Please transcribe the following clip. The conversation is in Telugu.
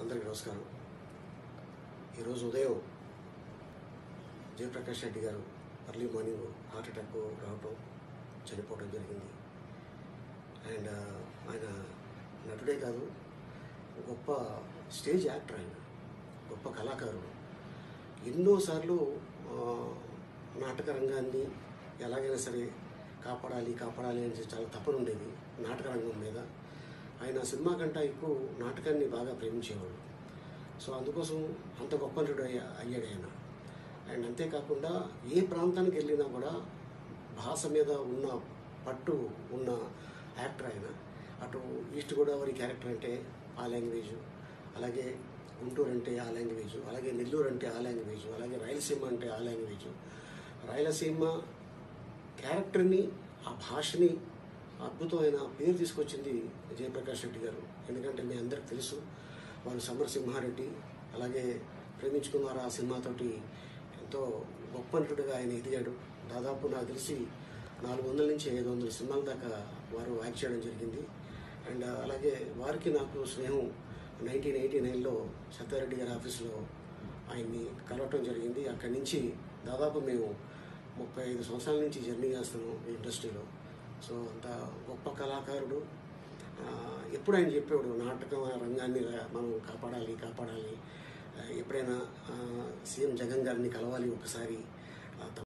అందరికీ నమస్కారం ఈరోజు ఉదయం జయప్రకాష్ రెడ్డి గారు అర్లీ మార్నింగ్ హార్ట్ అటాక్ రావటం చనిపోవడం జరిగింది అండ్ ఆయన నటుడే కాదు గొప్ప స్టేజ్ యాక్టర్ ఆయన గొప్ప కళాకారుడు ఎన్నోసార్లు ఆ, నాటక రంగాన్ని ఎలాగైనా సరే కాపాడాలి కాపాడాలి అని చాలా తపన ఉండేది నాటక రంగం మీద ఆయన సినిమా కంటే ఎక్కువ నాటకాన్ని బాగా ప్రేమించేవాడు సో అందుకోసం అంత గొప్ప నటుడు అయ్యా అయ్యాడు ఆయన అండ్ అంతేకాకుండా ఏ ప్రాంతానికి వెళ్ళినా కూడా భాష మీద ఉన్న పట్టు ఉన్న యాక్టర్ ఆయన అటు ఈస్ట్ గోదావరి క్యారెక్టర్ అంటే ఆ లాంగ్వేజ్ అలాగే గుంటూరు అంటే ఆ లాంగ్వేజ్ అలాగే నెల్లూరు అంటే ఆ లాంగ్వేజ్ అలాగే రాయలసీమ అంటే ఆ లాంగ్వేజ్ రాయలసీమ క్యారెక్టర్ని ఆ భాషని అద్భుతమైన పేరు తీసుకొచ్చింది జయప్రకాష్ రెడ్డి గారు ఎందుకంటే మీ అందరికి తెలుసు వారు సమరసింహారెడ్డి అలాగే ప్రేమించుకున్నారు ఆ సినిమాతోటి ఎంతో గొప్ప నటుడుగా ఆయన ఎదిగాడు దాదాపు నాకు తెలిసి నాలుగు వందల నుంచి ఐదు వందల సినిమాల దాకా వారు యాక్ట్ చేయడం జరిగింది అండ్ అలాగే వారికి నాకు స్నేహం నైన్టీన్ ఎయిటీ నైన్లో సత్యారెడ్డి గారి ఆఫీస్లో ఆయన్ని కలవటం జరిగింది అక్కడి నుంచి దాదాపు మేము ముప్పై ఐదు సంవత్సరాల నుంచి జర్నీ చేస్తున్నాం ఈ ఇండస్ట్రీలో సో అంత గొప్ప కళాకారుడు ఆ, ఎప్పుడు ఆయన చెప్పేవాడు నాటకం రంగాన్ని మనం కాపాడాలి కాపాడాలి ఆ, ఎప్పుడైనా ఆ, సీఎం జగన్ గారిని కలవాలి ఒకసారి ఆ,